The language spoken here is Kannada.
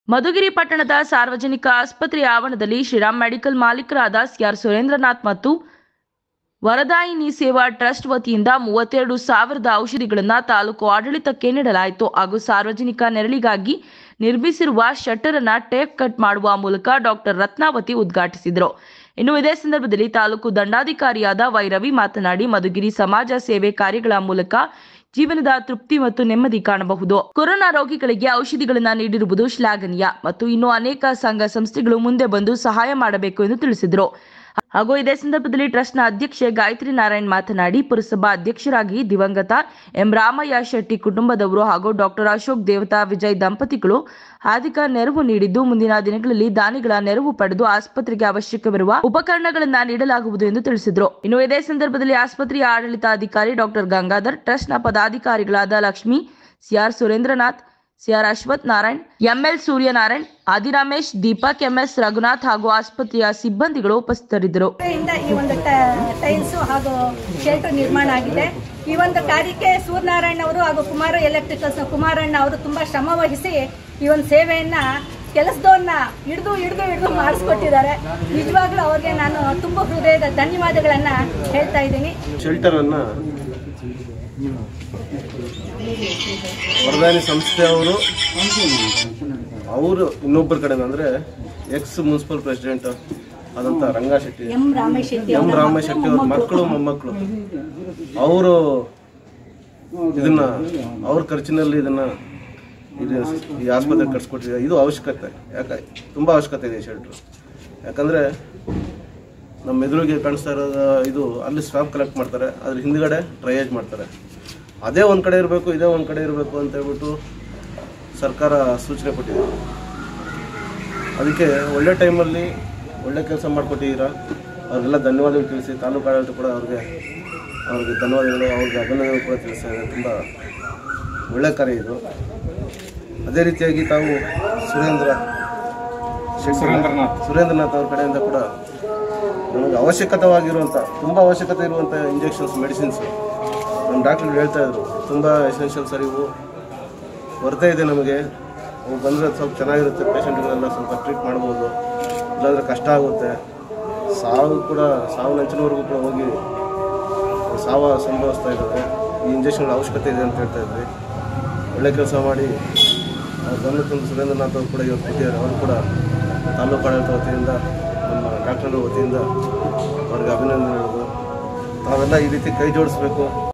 ಮಧುಗಿರಿ ಪಟ್ಟಣದ ಸಾರ್ವಜನಿಕ ಆಸ್ಪತ್ರೆಯ ಆವರಣದಲ್ಲಿ ಶ್ರೀರಾಮ್ ಮೆಡಿಕಲ್ ಮಾಲೀಕರಾದ ಸಿಆರ್ ಸುರೇಂದ್ರನಾಥ್ ಮತ್ತು ವರದಾಯಿನಿ ಸೇವಾ ಟ್ರಸ್ಟ್ ವತಿಯಿಂದ ಮೂವತ್ತೆರಡು ಸಾವಿರದ ಔಷಧಿಗಳನ್ನು ತಾಲೂಕು ಆಡಳಿತಕ್ಕೆ ನೀಡಲಾಯಿತು ಹಾಗೂ ಸಾರ್ವಜನಿಕ ನೆರಳಿಗಾಗಿ ನಿರ್ಮಿಸಿರುವ ಶಟ್ಟರ್ ಅನ್ನ ಟೇಪ್ ಕಟ್ ಮಾಡುವ ಮೂಲಕ ಡಾಕ್ಟರ್ ರತ್ನಾವತಿ ಉದ್ಘಾಟಿಸಿದರು ಇನ್ನು ಇದೇ ಸಂದರ್ಭದಲ್ಲಿ ತಾಲೂಕು ದಂಡಾಧಿಕಾರಿಯಾದ ವೈರವಿ ಮಾತನಾಡಿ ಮಧುಗಿರಿ ಸಮಾಜ ಸೇವೆ ಕಾರ್ಯಗಳ ಮೂಲಕ ಜೀವನದ ತೃಪ್ತಿ ಮತ್ತು ನೆಮ್ಮದಿ ಕಾಣಬಹುದು ಕೊರೋನಾ ರೋಗಿಗಳಿಗೆ ಔಷಧಿಗಳನ್ನು ನೀಡಿರುವುದು ಶ್ಲಾಘನೀಯ ಮತ್ತು ಇನ್ನು ಅನೇಕ ಸಂಘ ಸಂಸ್ಥೆಗಳು ಮುಂದೆ ಬಂದು ಸಹಾಯ ಮಾಡಬೇಕು ಎಂದು ತಿಳಿಸಿದರು ಹಾಗೂ ಇದೇ ಸಂದರ್ಭದಲ್ಲಿ ಟ್ರಸ್ಟ್ನ ಅಧ್ಯಕ್ಷೆ ಗಾಯತ್ರಿ ನಾರಾಯಣ್ ಮಾತನಾಡಿ ಪುರಸಭಾ ಅಧ್ಯಕ್ಷರಾಗಿ ದಿವಂಗತ ಎಂ ರಾಮಯ್ಯ ಶೆಟ್ಟಿ ಕುಟುಂಬದವರು ಹಾಗೂ ಡಾಕ್ಟರ್ ಅಶೋಕ್ ದೇವತಾ ವಿಜಯ್ ದಂಪತಿಗಳು ಆರ್ಥಿಕ ನೆರವು ನೀಡಿದ್ದು ಮುಂದಿನ ದಿನಗಳಲ್ಲಿ ದಾನಿಗಳ ನೆರವು ಪಡೆದು ಆಸ್ಪತ್ರೆಗೆ ಅವಶ್ಯಕವಿರುವ ಉಪಕರಣಗಳನ್ನು ನೀಡಲಾಗುವುದು ಎಂದು ತಿಳಿಸಿದರು ಇನ್ನು ಇದೇ ಸಂದರ್ಭದಲ್ಲಿ ಆಸ್ಪತ್ರೆಯ ಆಡಳಿತಾಧಿಕಾರಿ ಡಾಕ್ಟರ್ ಗಂಗಾಧರ್ ಟ್ರಸ್ಟ್ನ ಪದಾಧಿಕಾರಿಗಳಾದ Lakshmi CR Surendranath CR Ashwath Narayan ML Suryanarayan Adiramesh Deepak MS Raghunath ಹಾಗೂ ಆಸ್ಪತ್ರೆಯ ಸಿಬ್ಬಂದಿಗಳು ಉಪಸ್ಥಿತರಿದ್ದರು ಇಂದ ಈ ಒಂದು ಟೈಲ್ಸ್ ಹಾಗೂ ಶೆಲ್ಟರ್ ನಿರ್ಮಾಣ ಆಗಿದೆ ಈ ಒಂದು ಕಾರ್ಯಕ್ಕೆ ಸೂರ್ಯನಾರಾಯಣ ಅವರು ಹಾಗೂ ಕುಮಾರ ಎಲೆಕ್ಟ್ರಿಕಲ್ಸ್ ಕುಮಾರಣ್ಣ ಅವರು ತುಂಬಾ ಶ್ರಮ ವಹಿಸಿ ಈ ಒಂದು ಸೇವೆಯನ್ನ ಕೆಲಸದವನ್ನ ಹಿಡಿದು ಹಿಡಿದು ಹಿಡಿದು ಮಾಡಿಸ್ಕೊಟ್ಟಿದ್ದಾರೆ ನಿಜವಾಗ್ಲೂ ಅವ್ರಿಗೆ ನಾನು ತುಂಬ ಹೃದಯದ ಧನ್ಯವಾದಗಳನ್ನ ಹೇಳ್ತಾ ಇದ್ದೀನಿ ಶೆಲ್ಟರನ್ನು ವರದಾನಿ ಸಂಸ್ಥೆಯವರು ಅವರು ಇನ್ನೊಬ್ಬರ ಕಡೆ ಅಂದರೆ ಎಕ್ಸ್ ಮುನ್ಸಿಪಲ್ ಪ್ರೆಸಿಡೆಂಟ್ ಆದಂಥ ರಂಗಾ ಶೆಟ್ಟಿ ಎಂ ರಾಮೇಶ್ ಶೆಟ್ಟಿ ಎಂ ಅವರ ರಾಮೇಶ್ ಶೆಟ್ಟಿ ಅವ್ರ ಮಕ್ಕಳು ಮೊಮ್ಮಕ್ಕಳು ಅವರು ಇದನ್ನ ಅವ್ರ ಖರ್ಚಿನಲ್ಲಿ ಇದನ್ನ ಇದು ಈ ಆಸ್ಪತ್ರೆ ಕಟ್ಸ್ಕೊಟ್ಟಿದ್ದಾರೆ ಇದು ಅವಶ್ಯಕತೆ ಯಾಕೆ ತುಂಬ ಅವಶ್ಯಕತೆ ಇದೆ ಶೆಲ್ಟ್ರು ಯಾಕಂದರೆ ನಮ್ಮ ಎದುರಿಗೆ ಕಾಣಿಸ್ತಾ ಇರೋದು ಇದು ಅಲ್ಲಿ ಸ್ವಾಬ್ ಕಲೆಕ್ಟ್ ಮಾಡ್ತಾರೆ ಅದ್ರ ಹಿಂದ್ಗಡೆ ಟ್ರಯೇಜ್ ಮಾಡ್ತಾರೆ ಅದೇ ಒಂದು ಕಡೆ ಇರಬೇಕು ಇದೇ ಒಂದು ಕಡೆ ಇರಬೇಕು ಅಂತ ಹೇಳ್ಬಿಟ್ಟು ಸರ್ಕಾರ ಸೂಚನೆ ಕೊಟ್ಟಿದೆ ಅದಕ್ಕೆ ಒಳ್ಳೆ ಟೈಮಲ್ಲಿ ಒಳ್ಳೆ ಕೆಲಸ ಮಾಡಿಕೊಟ್ಟಿದ್ದೀರಾ ಅವ್ರಿಗೆಲ್ಲ ಧನ್ಯವಾದಗಳು ತಿಳಿಸಿ ತಾಲೂಕು ಆಡಳಿತ ಕೂಡ ಅವ್ರಿಗೆ ಅವ್ರಿಗೆ ಧನ್ಯವಾದಗಳು ಅವ್ರಿಗೆ ಅಭಿನಂದನೆ ಕೂಡ ತಿಳಿಸ್ತಾ ಇದೆ ತುಂಬ ಒಳ್ಳೆ ಕಾರ್ಯ ಇದು ಅದೇ ರೀತಿಯಾಗಿ ತಾವು ಸುರೇಂದ್ರ ಸುರೇಂದ್ರನಾಥ್ ಸುರೇಂದ್ರನಾಥ್ ಅವ್ರ ಕಡೆಯಿಂದ ಕೂಡ ನಮಗೆ ಅವಶ್ಯಕತವಾಗಿರುವಂಥ ತುಂಬ ಅವಶ್ಯಕತೆ ಇರುವಂಥ ಇಂಜೆಕ್ಷನ್ಸ್ ಮೆಡಿಸಿನ್ಸ್ ನಮ್ಮ ಡಾಕ್ಟರ್ಗಳು ಹೇಳ್ತಾ ಇದ್ರು ತುಂಬ ಎಸೆನ್ಷಿಯಲ್ ಸರ್ ಇವು ಕೊರತೆ ಇದೆ ನಮಗೆ ಅವು ಬಂದರೆ ಸ್ವಲ್ಪ ಚೆನ್ನಾಗಿರುತ್ತೆ ಪೇಷಂಟ್ಗಳೆಲ್ಲ ಸ್ವಲ್ಪ ಟ್ರೀಟ್ ಮಾಡ್ಬೋದು ಇಲ್ಲಾಂದರೆ ಕಷ್ಟ ಆಗುತ್ತೆ ಸಾವು ಕೂಡ ಸಾವು ನಂಚಿನವರೆಗೂ ಕೂಡ ಹೋಗಿ ಸಾವ ಸಂಭವಿಸ್ತಾ ಇದ್ದಾರೆ ಈ ಇಂಜೆಕ್ಷನ್ಗಳ ಅವಶ್ಯಕತೆ ಇದೆ ಅಂತ ಹೇಳ್ತಾ ಇದ್ವಿ ಒಳ್ಳೆ ಕೆಲಸ ಮಾಡಿ ಅವ್ರು ಗಮನ ತಂದು ಸುರೇಂದ್ರನಾಥ್ ಅವರು ಕೂಡ ಇವತ್ತು ಕೊಟ್ಟಿದ್ದಾರೆ ಅವರು ಕೂಡ ತಾಲೂಕು ಆಡಳಿತ ವತಿಯಿಂದ ನಮ್ಮ ಡಾಕ್ಟರ್ ವತಿಯಿಂದ ಅವ್ರಿಗೆ ಅಭಿನಂದನೆಗಳು ತಾವೆಲ್ಲ ಈ ರೀತಿ ಕೈ ಜೋಡಿಸ್ಬೇಕು